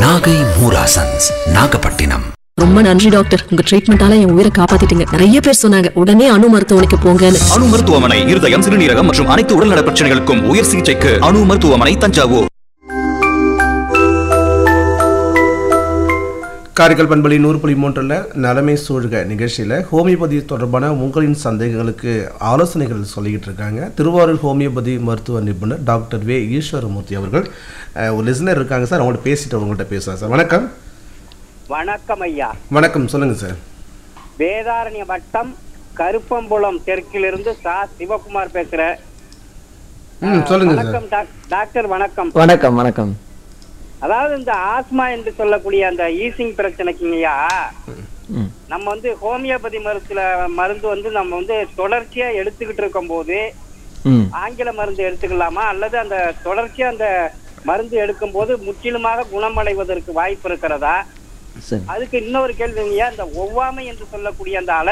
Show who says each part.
Speaker 1: நாகை மூராசன்ஸ் நாகப்பட்டினம்
Speaker 2: ரொம்ப நன்றி டாக்டர் உங்க ட்ரீட்மெண்டால என் உயிரை காப்பாத்திட்டீங்க நிறைய பேர் சொன்னாங்க உடனே அணு மருத்துவமனைக்கு போங்கன்னு
Speaker 3: அணு மருத்துவமனை இருதயம் சிறுநீரகம் மற்றும் அனைத்து உடல்நல பிரச்சனைகளுக்கும் உயர் சிகிச்சைக்கு அணு மருத்துவமனை தஞ்சாவூர்
Speaker 4: காரைக்கால் பண்பலி நூறு புள்ளி மூன்றில் நலமை சூழ்க நிகழ்ச்சியில் ஹோமியோபதி தொடர்பான உங்களின் சந்தேகங்களுக்கு ஆலோசனைகள் சொல்லிக்கிட்டு இருக்காங்க திருவாரூர் ஹோமியோபதி மருத்துவ நிபுணர் டாக்டர் வே ஈஸ்வரமூர்த்தி அவர்கள் அஹ், ஒரு லிசனர் இருக்காங்க சார் அவங்கள்ட்ட பேசிட்டு அவங்கள்ட்ட பேசுகிறேன் சார் வணக்கம்
Speaker 5: வணக்கம் ஐயா
Speaker 4: வணக்கம் சொல்லுங்கள் சார்
Speaker 5: வேதாரண்ய வட்டம் கருப்பம்புலம் தெற்கிலிருந்து சா சிவகுமார் பேசுறேன்
Speaker 4: ம் சொல்லுங்கள் சார்
Speaker 5: வணக்கம் டாக்- டாக்டர் வணக்கம்
Speaker 6: வணக்கம் வணக்கம்
Speaker 5: அதாவது இந்த ஆஸ்மா என்று சொல்லக்கூடிய அந்த ஈசிங் பிரச்சனைக்குங்கய்யா
Speaker 6: ம்.
Speaker 5: நம்ம வந்து ஹோமியோபதி மருத்துவ மருந்து வந்து நம்ம வந்து தொடர்ச்சியா எடுத்துக்கிட்டு இருக்கும் போது
Speaker 6: ம்
Speaker 5: ஆங்கில மருந்து எடுத்துக்கலாமா அல்லது அந்த தொடர்ச்சியா அந்த மருந்து எடுக்கும் போது முற்றிலுமாக குணமடைவதற்கு வாய்ப்பு இருக்கிறதா
Speaker 6: சரி
Speaker 5: அதுக்கு இன்னொரு கேள்விங்கய்யா இந்த ஒவ்வாமை என்று சொல்லக்கூடிய அந்த அல